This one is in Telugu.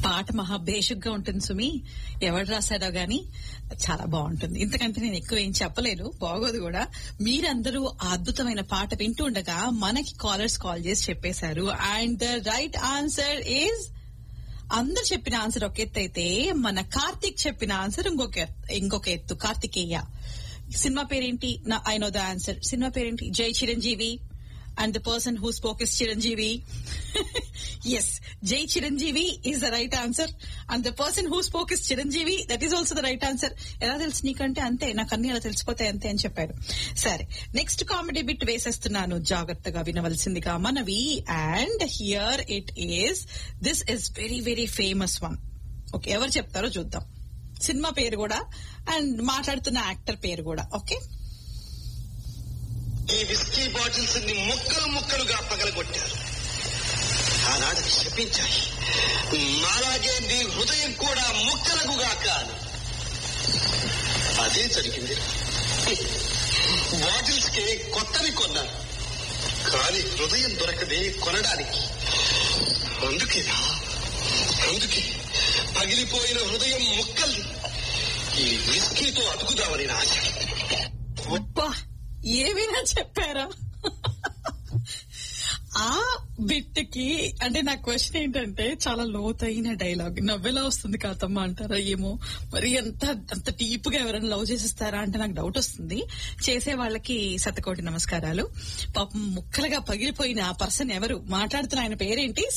పాట మహా బేషుగ్గా ఉంటుంది సుమి ఎవరు రాశాడో గాని చాలా బాగుంటుంది ఇంతకంటే నేను ఎక్కువ ఏం చెప్పలేను బాగోదు కూడా మీరందరూ ఆ అద్భుతమైన పాట వింటూ ఉండగా మనకి కాలర్స్ కాల్ చేసి చెప్పేశారు and the right answer is అందరు చెప్పిన ఆన్సర్ ఒక ఎత్తు అయితే మన కార్తిక్ చెప్పిన ఆన్సర్ ఇంకొక ఎత్- ఇంకొక ఎత్తు కార్తికేయ సినిమా పేరేంటి I know the answer cinema పేరేంటి Jai Chiranjeevi and the person who spoke is Chiranjeevi yes Jai Chiranjeevi is the right answer and the person who spoke is Chiranjeevi that is also the right answer ఎలా తెలుసు నీకంటే అంతే నాకు అన్ని అలా తెలిసిపోతాయి అంతే అని చెప్పాడు సరే నెక్స్ట్ కామెడీ బిట్ వేసేస్తున్నాను జాగ్రత్తగా వినవలసిందిగా మనవి and here it is this is very very famous one okay ఎవరు చెప్తారో చూద్దాం సినిమా పేరు కూడా అండ్ మాట్లాడుతున్న యాక్టర్ పేరు కూడా ఓకే ఈ విస్కీ బాటిల్స్ ని ముక్కలు ముక్కలుగా పగలగొట్టారు ఆనాడు శపించాయి నాలాగే నీ హృదయం కూడా ముక్కలగుగా కాదు అదే జరిగింది బాటిల్స్ కి కొత్తవి కొన్నారు కానీ హృదయం దొరకదే కొనడానికి అందుకేనా అందుకే పగిలిపోయిన హృదయం ముక్కల్ని ఈ విస్కీతో అతుకుదామని నా ఆశ అబ్బా ఏమైనా చెప్పారా ఆ బిట్ కి అంటే నా క్వశ్చన్ ఏంటంటే చాలా లోతైన డైలాగ్ నవ్వెలా వస్తుంది కాతమ్మ అంటారా ఏమో మరి ఎంత అంత డీప్ గా ఎవరైనా లవ్ చేసిస్తారా అంటే నాకు డౌట్ వస్తుంది చేసే వాళ్ళకి శతకోటి నమస్కారాలు పాపం ముక్కలుగా పగిలిపోయిన ఆ పర్సన్ ఎవరు మాట్లాడుతున్న ఆయన పేరేంటి